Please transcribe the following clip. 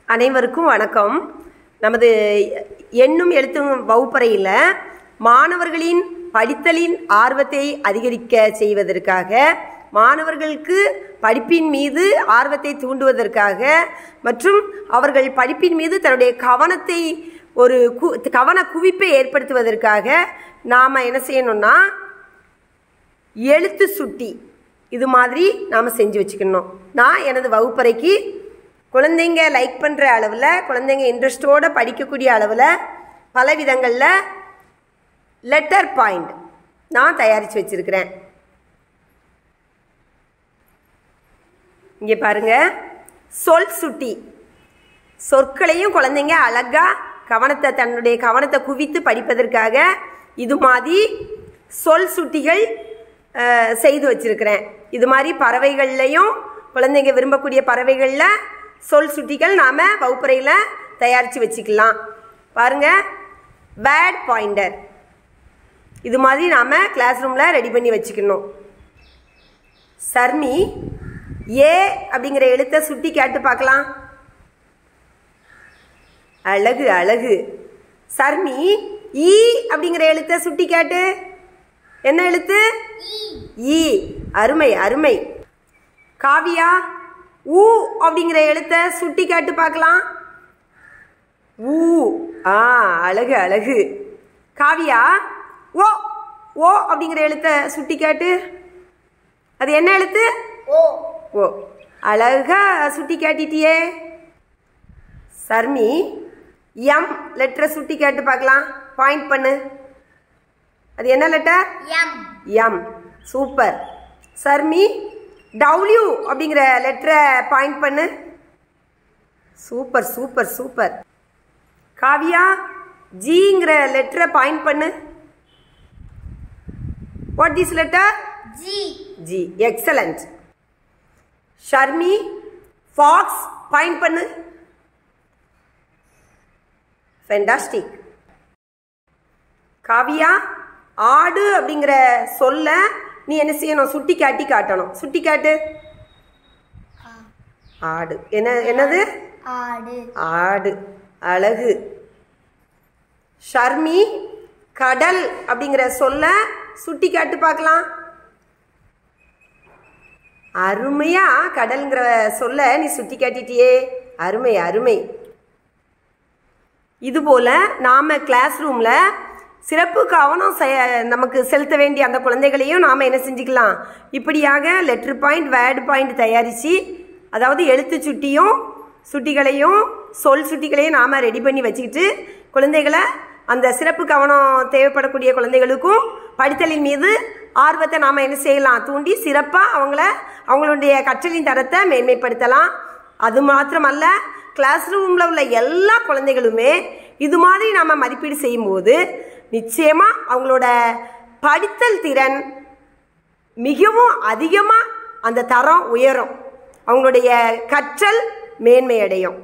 அனைவருக்கும் வணக்கம் நமது எண்ணும் எழுத்தும் வகுப்பறையில் மாணவர்களின் படித்தலின் ஆர்வத்தை அதிகரிக்க செய்வதற்காக மாணவர்களுக்கு படிப்பின் மீது ஆர்வத்தை தூண்டுவதற்காக மற்றும் அவர்கள் படிப்பின் மீது தன்னுடைய கவனத்தை ஒரு கு கவன குவிப்பை ஏற்படுத்துவதற்காக நாம் என்ன செய்யணும்னா எழுத்து சுட்டி இது மாதிரி நாம் செஞ்சு வச்சுக்கணும் நான் எனது வகுப்பறைக்கு குழந்தைங்க லைக் பண்ணுற அளவில் குழந்தைங்க இன்ட்ரெஸ்டோடு படிக்கக்கூடிய அளவில் பல விதங்களில் லெட்டர் பாயிண்ட் நான் தயாரித்து வச்சுருக்கிறேன் இங்கே பாருங்க சொல் சுட்டி சொற்களையும் குழந்தைங்க அழகாக கவனத்தை தன்னுடைய கவனத்தை குவித்து படிப்பதற்காக இது மாதிரி சொல் சுட்டிகள் அஹ், செய்து வச்சிருக்கிறேன் இது மாதிரி பறவைகள்லையும் குழந்தைங்க விரும்பக்கூடிய பறவைகளில் சொல் சுட்டிகள் நாம் வகுப்பறையில் தயாரித்து வச்சுக்கலாம் பாருங்க பேட் பாயிண்டர் இது மாதிரி நாம் கிளாஸ் ரூமில் ரெடி பண்ணி வச்சுக்கணும் சர்மி ஏ அப்படிங்கிற எழுத்தை சுட்டி கேட்டு பார்க்கலாம் அழகு அழகு சர்மி ஈ அப்படிங்கிற எழுத்தை சுட்டி காட்டு என்ன எழுத்து ஈ அருமை அருமை காவியா ஊ அப்படிங்கிற எழுத்தை சுட்டி காட்டு பார்க்கலாம் ஊ ஆ அழகு அழகு காவியா ஓ ஓ அப்படிங்கிற எழுத்தை சுட்டி காட்டு அது என்ன எழுத்து ஓ ஓ அழகா சுட்டி காட்டிட்டியே சர்மி எம் லெட்டரை சுட்டி கேட்டு பார்க்கலாம் பாயிண்ட் பண்ணு அது என்ன letter M M super Sharmi W அப்படிங்கிற லெட்டரை பாயிண்ட் பண்ணு சூப்பர் சூப்பர் சூப்பர் காவியா ஜிங்கிற லெட்டரை பாயிண்ட் பண்ணு what is letter G G excellent Sharmi fox point பண்ணு ஃபென்டாஸ்டிக் காவியா ஆடு அப்படிங்கிற சொல்ல நீ என்ன செய்யணும் சுட்டி காட்டி காட்டணும் சுட்டி காட்டு ஆடு என்ன என்னது ஆடு ஆடு அழகு ஷர்மி கடல் அப்படிங்கிற சொல்ல சுட்டி காட்டு பார்க்கலாம் அருமையா கடல்ங்கிற சொல்ல நீ சுட்டி காட்டிட்டியே அருமை அருமை இதுபோல நாம கிளாஸ் ரூம்ல சிறப்பு கவனம் செ- நமக்கு செலுத்த வேண்டிய அந்த குழந்தைகளையும் நாம என்ன செஞ்சுக்கலாம் இப்படியாக லெட்டர் பாயிண்ட் வேர்டு பாயிண்ட் தயாரித்து அதாவது எழுத்து சுட்டியும் சுட்டிகளையும் சொல் சுட்டிகளையும் நாம ரெடி பண்ணி வச்சுக்கிட்டு குழந்தைகளை அந்த சிறப்பு கவனம் தேவைப்படக்கூடிய குழந்தைகளுக்கும் படித்தலின் மீது ஆர்வத்தை நாம் என்ன செய்யலாம் தூண்டி சிறப்பாக அவங்கள அவங்களுடைய கற்றலின் தரத்தை மேன்மைப்படுத்தலாம் அது மாத்திரமல்ல கிளாஸ் ரூமில் உள்ள எல்லா குழந்தைகளுமே இது மாதிரி நாம் மதிப்பீடு செய்யும்போது நிச்சயமாக அவங்களோட படித்தல் திறன் மிகவும் அதிகமாக அந்த தரம் உயரும் அவங்களுடைய கற்றல் மேன்மையடையும்